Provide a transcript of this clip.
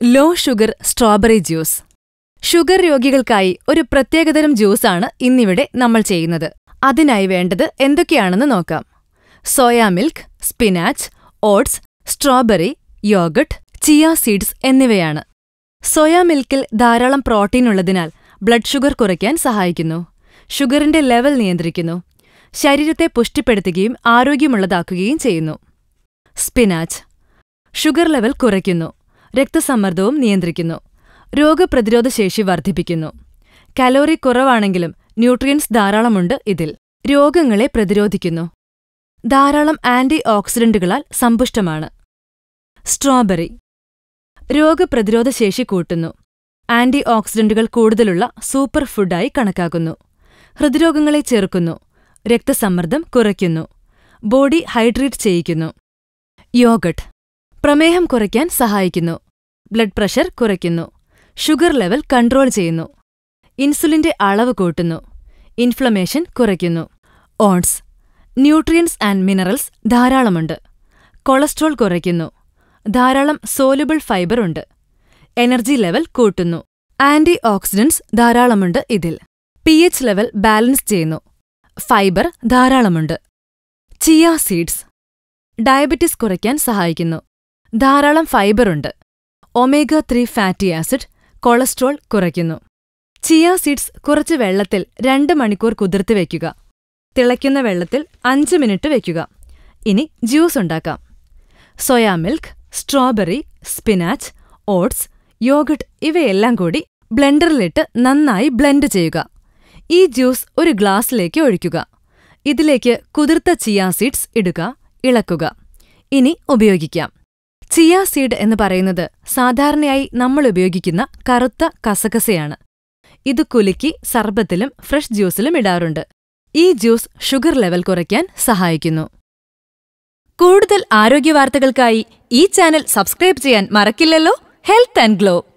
law sugar strawberry juice sugar രോഗികൾക്കായി ഒരു പ്രത്യേകതരം ജ്യൂസാണ് ഇന്നിവിടെ നമ്മൾ ചെയ്യുന്നത് അതിനായി വേണ്ടത് എന്തൊക്കെയാണെന്ന് നോക്കാം soya milk spinach oats strawberry yogurt chia seeds എന്നിവയാണ് സോയാ മിൽക്കിൽ ധാരാളം പ്രോട്ടീൻ ഉള്ളതിനാൽ ബ്ലഡ് ഷുഗർ കുറയ്ക്കാൻ സഹായിക്കുന്നു ഷുഗറിന്റെ ലെവൽ നിയന്ത്രിക്കുന്നു ശരീരത്തെ പുഷ്ടിപ്പെടുത്തുകയും ആരോഗ്യമുള്ളതാക്കുകയും ചെയ്യുന്നു സ്പിനാച്ച് ഷുഗർ ലെവൽ കുറയ്ക്കുന്നു രക്തസമ്മർദ്ദവും നിയന്ത്രിക്കുന്നു രോഗപ്രതിരോധ ശേഷി വർദ്ധിപ്പിക്കുന്നു കലോറി കുറവാണെങ്കിലും ന്യൂട്രിയൻസ് ധാരാളമുണ്ട് ഇതിൽ രോഗങ്ങളെ പ്രതിരോധിക്കുന്നു ധാരാളം ആന്റി ഓക്സിഡന്റുകളാൽ സമ്പുഷ്ടമാണ് സ്ട്രോബെറി രോഗപ്രതിരോധ ശേഷി കൂട്ടുന്നു ആന്റി ഓക്സിഡന്റുകൾ കൂടുതലുള്ള സൂപ്പർ ഫുഡായി കണക്കാക്കുന്നു ഹൃദ്രോഗങ്ങളെ ചെറുക്കുന്നു രക്തസമ്മർദ്ദം കുറയ്ക്കുന്നു ബോഡി ഹൈഡ്രേറ്റ് ചെയ്യിക്കുന്നു യോഗട്ട് പ്രമേഹം കുറയ്ക്കാൻ സഹായിക്കുന്നു ബ്ലഡ് പ്രഷർ കുറയ്ക്കുന്നു ഷുഗർ ലെവൽ കൺട്രോൾ ചെയ്യുന്നു ഇൻസുലിന്റെ അളവ് കൂട്ടുന്നു ഇൻഫ്ലമേഷൻ കുറയ്ക്കുന്നു ഓൺസ് ന്യൂട്രിയൻസ് ആൻഡ് മിനറൽസ് ധാരാളമുണ്ട് കൊളസ്ട്രോൾ കുറയ്ക്കുന്നു ധാരാളം സോലുബിൾ ഫൈബർ ഉണ്ട് എനർജി ലെവൽ കൂട്ടുന്നു ആന്റി ഓക്സിഡന്റ്സ് ധാരാളമുണ്ട് ഇതിൽ പി എച്ച് ലെവൽ ബാലൻസ് ചെയ്യുന്നു ഫൈബർ ധാരാളമുണ്ട് ചിയ സീഡ്സ് ഡയബറ്റിസ് കുറയ്ക്കാൻ സഹായിക്കുന്നു ധാരാളം ഫൈബറുണ്ട് omega three fatty acid cholesterol കുറയ്ക്കുന്നു ചിയ സീഡ്സ് കുറച്ച് വെള്ളത്തിൽ രണ്ട് മണിക്കൂർ കുതിർത്ത് വയ്ക്കുക തിളയ്ക്കുന്ന വെള്ളത്തിൽ അഞ്ച് മിനിറ്റ് വയ്ക്കുക ഇനി ജ്യൂസ് ഉണ്ടാക്കാം soya milk strawberry spinach oats yogurt ഇവയെല്ലാം കൂടി ബ്ലെൻഡറിലിട്ട് നന്നായി ബ്ലെൻഡ് ചെയ്യുക ഈ ജ്യൂസ് ഒരു ഗ്ലാസ്സിലേക്ക് ഒഴിക്കുക ഇതിലേക്ക് കുതിർത്ത ചിയാ സീഡ്സ് ഇടുക ഇളക്കുക ഇനി ഉപയോഗിക്കാം ചിയാ സീഡ് എന്ന് പറയുന്നത് സാധാരണയായി നമ്മൾ ഉപയോഗിക്കുന്ന കറുത്ത കസകസയാണ് ഇത് കുലുക്കി സർബത്തിലും ഫ്രഷ് ജ്യൂസിലും ഇടാറുണ്ട് ഈ ജ്യൂസ് ഷുഗർ ലെവൽ കുറയ്ക്കാൻ സഹായിക്കുന്നു കൂടുതൽ ആരോഗ്യവാർത്തകൾക്കായി ഈ ചാനൽ സബ്സ്ക്രൈബ് ചെയ്യാൻ മറക്കില്ലല്ലോ ഹെൽത്ത് ആൻഡ് ഗ്ലോ